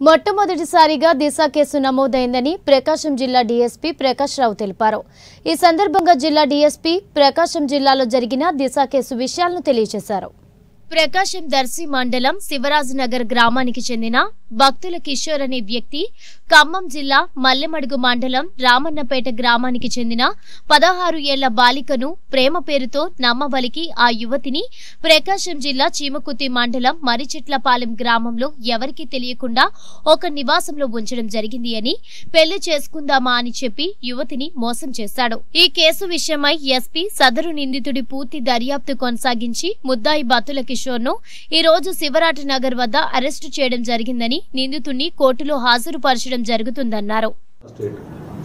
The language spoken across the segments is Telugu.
మొట్టమొదటిసారిగా దిశ కేసు నమోదైందని ప్రకాశం జిల్లా డీఎస్పీ ప్రకాష్ రావు తెలిపారు ఈ సందర్భంగా జిల్లా డీఎస్పీ ప్రకాశం జిల్లాలో జరిగిన దిశ కేసు విషయాలను తెలియజేశారు ప్రకాశం దర్శి మండలం శివరాజనగర్ గ్రామానికి చెందిన భక్తుల కిషోర్ అనే వ్యక్తి ఖమ్మం జిల్లా మల్లెమడుగు మండలం రామన్నపేట గ్రామానికి చెందిన పదహారు ఏళ్ల బాలికను ప్రేమ పేరుతో నమ్మవలికి ఆ యువతిని ప్రకాశం జిల్లా చీమకుతి మండలం మరిచెట్లపాలెం గ్రామంలో ఎవరికీ తెలియకుండా ఒక నివాసంలో ఉంచడం జరిగింది అని పెళ్లి చేసుకుందామా అని చెప్పి యువతిని మోసం చేశాడు ఈ కేసు విషయమై ఎస్పీ సదరు నిందితుడి పూర్తి దర్యాప్తు కొనసాగించి ముద్దాయి బతుల కిషోర్ ను ఈ రోజు శివరాట్ నగర్ వద్ద అరెస్టు చేయడం జరిగిందని నిందితుడిని కోర్టులో హాజరుపరచడం జరుగుతుందన్నారు స్టేట్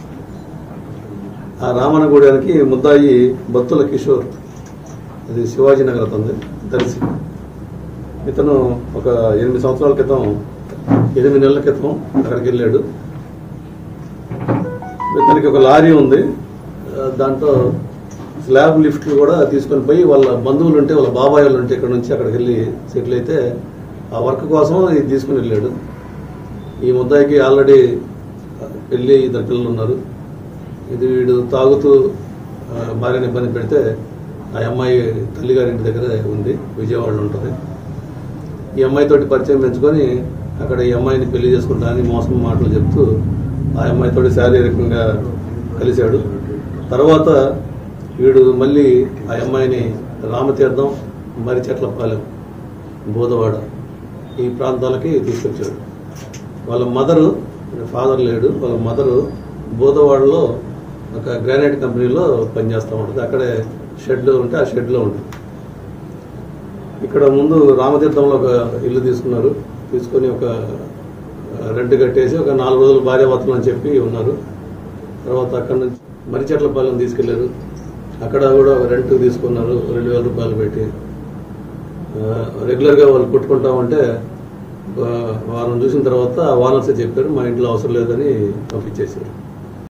ఆ రామనగూడానికి ముద్దాయి బత్తుల కిషోర్ అది శివాజీ నగర్ అతను దర్శి ఇతను ఒక ఎనిమిది సంవత్సరాల క్రితం ఎనిమిది నెలల క్రితం అక్కడికి వెళ్ళాడు ఇతనికి ఒక లారీ ఉంది ఆ, దాంట్లో స్లాబ్ లిఫ్ట్లు కూడా తీసుకొని పోయి వాళ్ళ బంధువులు ఉంటే వాళ్ళ బాబాయ్ వాళ్ళు ఉంటే ఇక్కడ నుంచి అక్కడికి వెళ్ళి సెటిల్ అయితే ఆ వర్క్ కోసం ఇది తీసుకుని వెళ్ళాడు ఈ ముద్దాయికి ఆల్రెడీ పెళ్ళి ఇద్దరు పిల్లలు ఉన్నారు ఇది వీడు తాగుతూ ఆ, భార్యని ఇబ్బంది పెడితే ఆ అమ్మాయి తల్లిగారి ఇంటి దగ్గర ఉంది విజయవాడలో ఉంటుంది ఈ అమ్మాయితోటి పరిచయం పెంచుకొని అక్కడ ఈ అమ్మాయిని పెళ్లి చేసుకుంటా అని మోసం మాటలు చెప్తూ ఆ అమ్మాయితోటి శారీరకంగా కలిశాడు తర్వాత వీడు మళ్ళీ ఆ అమ్మాయిని రామతీర్థం మరిచెట్లపాలెం బోధవాడ ఈ ప్రాంతాలకి తీసుకొచ్చాడు వాళ్ళ మదరు ఫాదర్ లేడు వాళ్ళ మదరు బోధవాడలో ఒక గ్రానైట్ కంపెనీలో పనిచేస్తూ ఉంటుంది అక్కడే షెడ్ ఉంటే ఆ షెడ్లో ఉంటుంది ఇక్కడ ముందు రామతీర్థంలో ఒక ఇల్లు తీసుకున్నారు తీసుకొని ఒక రెంట్ కట్టేసి ఒక నాలుగు రోజులు భార్యాభర్తలు అని చెప్పి ఉన్నారు తర్వాత అక్కడ నుంచి మరిచెట్లపాలెం తీసుకెళ్లారు అక్కడ కూడా ఒక రెంట్ తీసుకున్నారు రెండు వేల రూపాయలు పెట్టి ఆ, రెగ్యులర్గా వాళ్ళు కొట్టుకుంటామంటే ఆ, వారం చూసిన తర్వాత ఆ ఓనర్సే చెప్పారు మా ఇంట్లో అవసరం లేదని పంపించేశారు